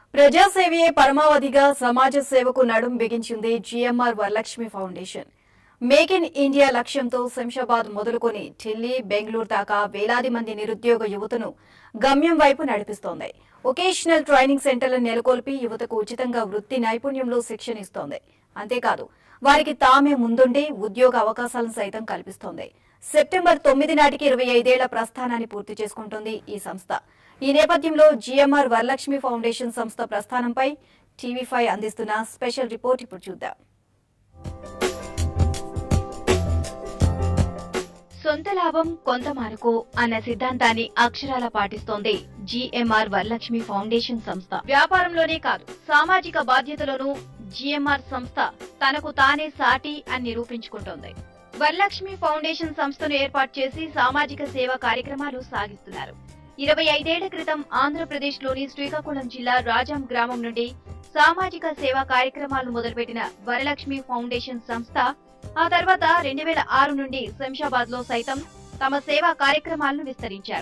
ప్రజాసేవయే పరమావధిగా సమాజ సేవకు నడుం బిగించింది GMR Varalakshmi foundation make in India లక్ష్యంతో శంషాబాద్ మొదలుకొని ఢిల్లీ బెంగళూరు దాకా వేలాది మంది నిరుద్యోగ యువతను గమ్యం వైపు నడిపిస్తోంది ఒకేషనల్ ట్రైనింగ్ సెంటర్లను నెలకొల్పి యువతకు ఉచితంగా వృత్తి నైపుణ్యంలో శిక్షణ ఇస్తోంది అంతేకాదు వారికి తామే ముందుండి ఉద్యోగ అవకాశాలను సైతం కల్పిస్తోంది సెప్టెంబర్ తొమ్మిది నాటికి ఇరవై ఐదేళ్ల ప్రస్థానాన్ని పూర్తి చేసుకుంటోంది ఈ సంస్థ ఈ నేపథ్యంలో జీఎంఆర్ వరలక్ష్మి ఫౌండేషన్ సంస్థ ప్రస్థానంపై టీవీ ఫైవ్ అందిస్తున్న స్పెషల్ రిపోర్ట్ ఇప్పుడు చూద్దాం సొంత లాభం కొంత మనకు అన్న సిద్ధాంతాన్ని అక్షరాల పాటిస్తోంది జీఎంఆర్ వరలక్ష్మి ఫౌండేషన్ సంస్థ వ్యాపారంలోనే కాదు సామాజిక బాధ్యతలోనూ జీఎంఆర్ సంస్థ తనకు తానే సాటి అని నిరూపించుకుంటోంది వరలక్ష్మి ఫౌండేషన్ సంస్థను ఏర్పాటు చేసి సామాజిక సేవా కార్యక్రమాలు సాగిస్తున్నారు ఇరవై ఐదేళ్ల క్రితం ఆంధ్రప్రదేశ్ లోని శ్రీకాకుళం జిల్లా రాజాం గ్రామం నుండి సామాజిక సేవా కార్యక్రమాలు మొదలుపెట్టిన వరలక్ష్మి ఫౌండేషన్ సంస్థ ఆ తర్వాత రెండు వేల ఆరు నుండి శంషాబాద్ లో సైతం తమ సేవా కార్యక్రమాలను విస్తరించారు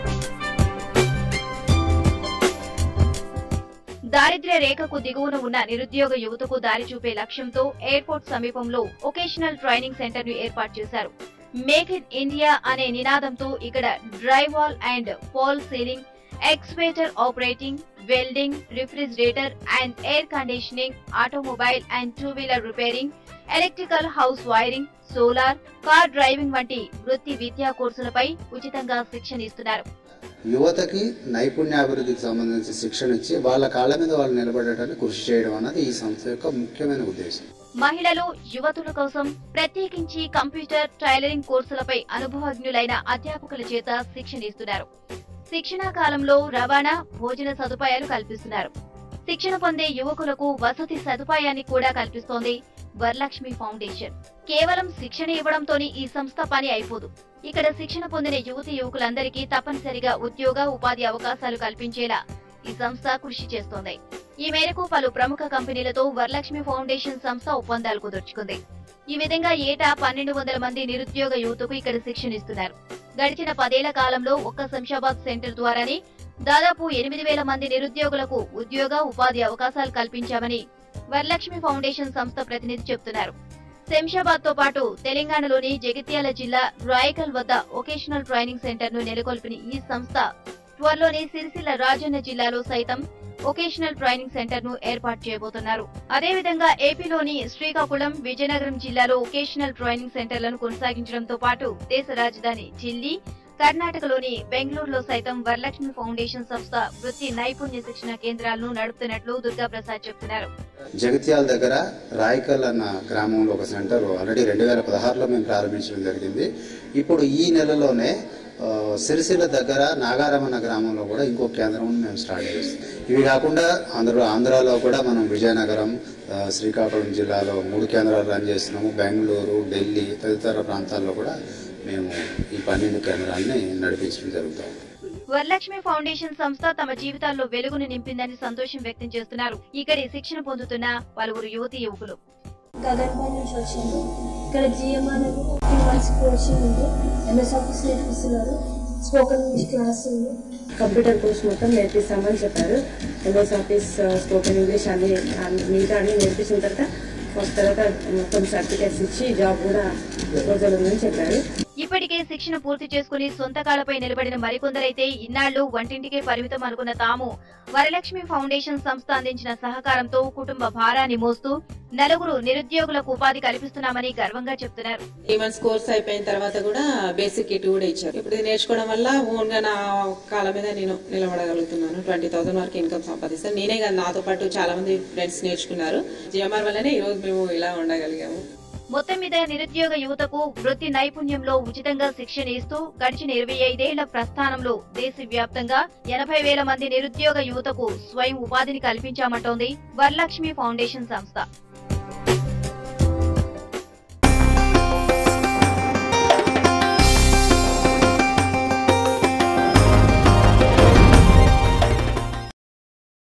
దారిద్ర్య రేఖకు దిగువన ఉన్న నిరుద్యోగ యువతకు దారి చూపే లక్ష్యంతో ఎయిర్పోర్ట్ సమీపంలో ఒకేషనల్ ట్రైనింగ్ సెంటర్ ను ఏర్పాటు చేశారు మేక్ ఇన్ ఇండియా అనే నినాదంతో ఇక్కడ dry wall and fall ceiling excavator operating welding refrigerator and air conditioning automobile and two wheeler repairing electrical house wiring solar car driving వంటి వృత్తి విద్యా కోర్సులపై ఉచితంగా శిక్షణ ఇస్తున్నారు యువతకి నైపుణ్యాభివృద్ధికి సంబంధించి శిక్షణ ఇచ్చి వాళ్ళ కాళ్ళ మీద వాళ్ళు నిలబడటానికి కృషి చేయడం అన్నది ఈ సంస్థ యొక్క ముఖ్యమైన ఉద్దేశం మహిళలు యువతుల కోసం ప్రత్యేకించి కంప్యూటర్ టైలరింగ్ కోర్సులపై అనుభవజ్ఞులైన అధ్యాపకుల చేత శిక్షణ ఇస్తున్నారు శిక్షణా కాలంలో రవాణా భోజన సదుపాయాలు కల్పిస్తున్నారు శిక్షణ పొందే యువకులకు వసతి సదుపాయాన్ని కూడా కల్పిస్తోంది వరలక్ష్మి ఫౌండేషన్ కేవలం శిక్షణ ఇవ్వడంతోనే ఈ సంస్థ పని అయిపోదు ఇక్కడ శిక్షణ పొందిన యువతి యువకులందరికీ తప్పనిసరిగా ఉద్యోగ ఉపాధి అవకాశాలు కల్పించేలా ఈ సంస్థ కృషి చేస్తోంది ఈ మేరకు పలు ప్రముఖ కంపెనీలతో వరలక్ష్మి ఫౌండేషన్ సంస్థ ఒప్పందాలు కుదుర్చుకుంది ఈ విధంగా ఏటా పన్నెండు వందల మంది నిరుద్యోగ యువతకు ఇక్కడ శిక్షణ ఇస్తున్నారు గడిచిన పదేళ్ల కాలంలో ఒక్క శంషాబాద్ సెంటర్ ద్వారానే దాదాపు ఎనిమిది వేల మంది నిరుద్యోగులకు ఉద్యోగ ఉపాధి అవకాశాలు కల్పించామని వరలక్ష్మి ఫౌండేషన్ సంస్థ ప్రతినిధి చెబుతున్నారు శంషాబాద్ తో పాటు తెలంగాణలోని జగిత్యాల జిల్లా రాయకల్ వద్ద ఒకేషనల్ ట్రైనింగ్ సెంటర్ ను నెలకొల్పిన ఈ సంస్థ త్వరలోనే సిరిసిల్ల రాజన్న జిల్లాలో సైతం ఒకేషనల్ ట్రైనింగ్ సెంటర్ ను ఏర్పాటు చేయబోతున్నారు అదేవిధంగా ఏపీలోని శ్రీకాకుళం విజయనగరం జిల్లాలో ఒకేషనల్ ట్రైనింగ్ సెంటర్లను కొనసాగించడంతో పాటు దేశ రాజధాని ఢిల్లీ కర్ణాటకలోని బెంగళూరులో సైతం వరలక్ష్మి ఫౌండేషన్ సంస్థ వృత్తి నైపుణ్య శిక్షణ కేంద్రాలను నడుపుతున్నట్లు దుర్గా ప్రసాద్ చెబుతున్నారు జగిత్యాల దగ్గర రాయకల్ అన్న గ్రామంలో ఒక సెంటర్ ఆల్రెడీ రెండు వేల పదహారులో మేము ప్రారంభించడం జరిగింది ఇప్పుడు ఈ నెలలోనే ఆ, సిరిసిల్ల దగ్గర నాగారం అన్న గ్రామంలో కూడా ఇంకో కేంద్రం మేము స్టార్ట్ చేస్తాం ఇవి కాకుండా ఆంధ్ర ఆంధ్రాలో కూడా మనం విజయనగరం ఆ, శ్రీకాకుళం జిల్లాలో మూడు కేంద్రాలు రన్ చేస్తున్నాము బెంగళూరు ఢిల్లీ తదితర ప్రాంతాల్లో కూడా మేము ఈ పన్నెండు కేంద్రాలని నడిపించడం జరుగుతుంది వరలక్ష్మి ఫౌండేషన్ సంస్థ తమ జీవితాల్లో వెలుగును నింపిందని సంతోషం వ్యక్తం చేస్తున్నారు ఇక్కడి శిక్షణ పొందుతున్న పలువురు యువతి యువకులు గగన్పై నుంచి వచ్చింది ఇక్కడ జిఎంఆర్ త్రీ మంత్స్ కోచింగ్ ఉంది ఎంఎస్ ఆఫీస్ నేర్పిస్తున్నారు స్పోకెన్ ఇంగ్లీష్ క్లాస్ ఉంది కంప్యూటర్ కోర్స్ మొత్తం నేర్పిస్తామని చెప్పారు ఎంఎస్ ఆఫీస్ స్పోకెన్ ఇంగ్లీష్ అన్ని అన్ని మిగతా అన్ని నేర్పించిన తర్వాత ఫస్ట్ తర్వాత మొత్తం సర్టిఫికేట్స్ ఇచ్చి జాబ్ కూడా ప్రపోజల్ ఉందని చెప్పారు ఇప్పటికే శిక్షణ పూర్తి చేసుకుని సొంత కాళ్ళపై నిలబడిన మరికొందరైతే ఇన్నాళ్లు వంటింటికే పరిమితం అనుకున్న తాము వరలక్ష్మి ఫౌండేషన్ సంస్థ అందించిన సహకారంతో కుటుంబ భారాన్ని మోస్తూ నలుగురు నిరుద్యోగులకు ఉపాధి కల్పిస్తున్నామని గర్వంగా చెప్తున్నారు త్రీ మంత్స్ కోర్స్ అయిపోయిన తర్వాత కూడా బేసిక్ కిట్ కూడా ఇచ్చారు ఇప్పుడు ఇది నేర్చుకోవడం వల్ల ఓన్ గా నా కాళ్ళ మీద నేను నిలబడగలుగుతున్నాను ట్వంటీ థౌసండ్ వరకు ఇన్కమ్ సంపాదిస్తాను నేనే కాదు నాతో పాటు చాలా మంది ఫ్రెండ్స్ నేర్చుకున్నారు జిఎంఆర్ వల్లనే ఈ రోజు మేము ఇలా ఉండగలిగాము మొత్తం మీద నిరుద్యోగ యువతకు వృత్తి నైపుణ్యంలో ఉచితంగా శిక్షణ ఇస్తూ గడిచిన ఇరవై ఐదేళ్ల ప్రస్థానంలో దేశవ్యాప్తంగా ఎనభై వేల మంది నిరుద్యోగ యువతకు స్వయం ఉపాధిని కల్పించామంటోంది వరలక్ష్మి ఫౌండేషన్ సంస్థ